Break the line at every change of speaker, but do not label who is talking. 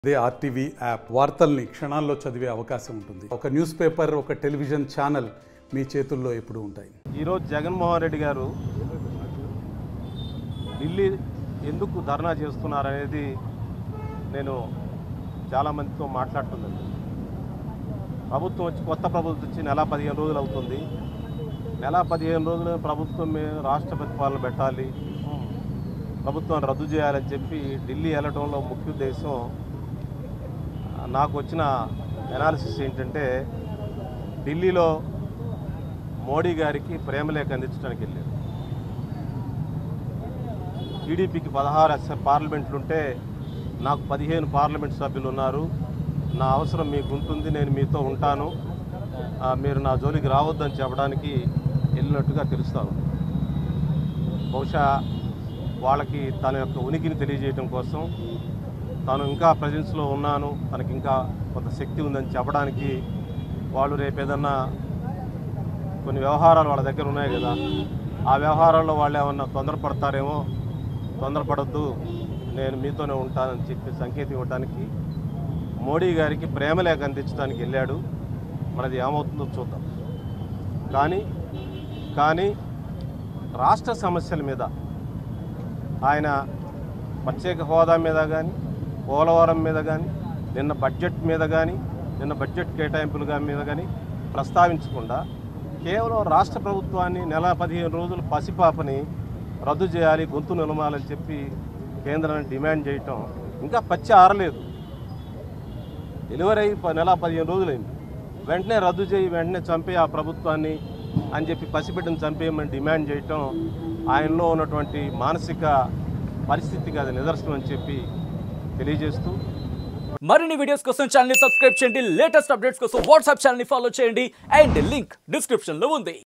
అదే RTV app వార్తల్ని క్షణాల్లో చదివే అవకాశం ఉంటుంది ఒక న్యూస్ పేపర్ ఒక టెలివిజన్ ఛానల్ మీ చేతుల్లో ఎప్పుడూ ఉంటాయి
ఈరోజు జగన్మోహన్ రెడ్డి గారు ఢిల్లీ ఎందుకు ధర్నా చేస్తున్నారనేది నేను చాలామందితో మాట్లాడుతున్నాను ప్రభుత్వం వచ్చి కొత్త ప్రభుత్వం వచ్చి నెల పదిహేను రోజులు అవుతుంది నెల పదిహేను రోజులు ప్రభుత్వం మీద రాష్ట్రపతి పాలన పెట్టాలి ప్రభుత్వాన్ని రద్దు చేయాలని చెప్పి ఢిల్లీ వెళ్ళడంలో ముఖ్య ఉద్దేశం నాకు వచ్చిన ఎనాలిసిస్ ఏంటంటే ఢిల్లీలో మోడీ గారికి ప్రేమలేఖ అందించడానికి వెళ్ళారు టీడీపీకి పదహారు అసె పార్లమెంట్లు ఉంటే నాకు పదిహేను పార్లమెంట్ సభ్యులు ఉన్నారు నా అవసరం మీకు ఉంటుంది నేను మీతో ఉంటాను ఆ, మీరు నా జోలికి రావద్దని చెప్పడానికి వెళ్ళినట్టుగా తెలుస్తాను బహుశా వాళ్ళకి తన యొక్క ఉనికిని తెలియజేయడం కోసం తాను ఇంకా ప్రజెన్స్లో ఉన్నాను తనకి ఇంకా కొంత శక్తి ఉందని చెప్పడానికి వాళ్ళు రేపు ఏదన్నా కొన్ని వ్యవహారాలు వాళ్ళ దగ్గర ఉన్నాయి కదా ఆ వ్యవహారాల్లో వాళ్ళు ఏమన్నా తొందరపడతారేమో తొందరపడద్దు నేను మీతోనే ఉంటానని చెప్పి సంకేతం ఇవ్వడానికి మోడీ గారికి ప్రేమలేఖ అందించడానికి వెళ్ళాడు మనది ఏమవుతుందో చూద్దాం కానీ కానీ రాష్ట్ర సమస్యల మీద ఆయన ప్రత్యేక హోదా మీద కానీ పోలవరం మీద కానీ నిన్న బడ్జెట్ మీద కానీ నిన్న బడ్జెట్ కేటాయింపుల గా- మీద కానీ ప్రస్తావించకుండా కేవలం రాష్ట్ర ప్రభుత్వాన్ని నెల పదిహేను రోజులు పసిపాపని రద్దు చేయాలి గొంతు నిలమాలని చెప్పి కేంద్రాన్ని డిమాండ్ చేయటం ఇంకా పచ్చి ఆరలేదు డెలివరీ అయి ప- నెల పదిహేను రోజులైంది వెంటనే రద్దు చేయి వెంటనే చంపే ఆ ప్రభుత్వాన్ని అని చెప్పి పసిబిడ్డను చంపేయమని డిమాండ్ చేయటం ఆయనలో ఉన్నటువంటి మానసిక పరిస్థితికి అది నిదర్శనం అని చెప్పి తెలియజేస్తూ
మరిన్ని వీడియోస్ కోసం ఛానల్ సబ్స్క్రైబ్ చేయండి లేటెస్ట్ అప్డేట్స్ కోసం వాట్సాప్ ఛానల్ ఫాలో చేయండి అండ్ లింక్ డిస్క్రిప్షన్ లో ఉంది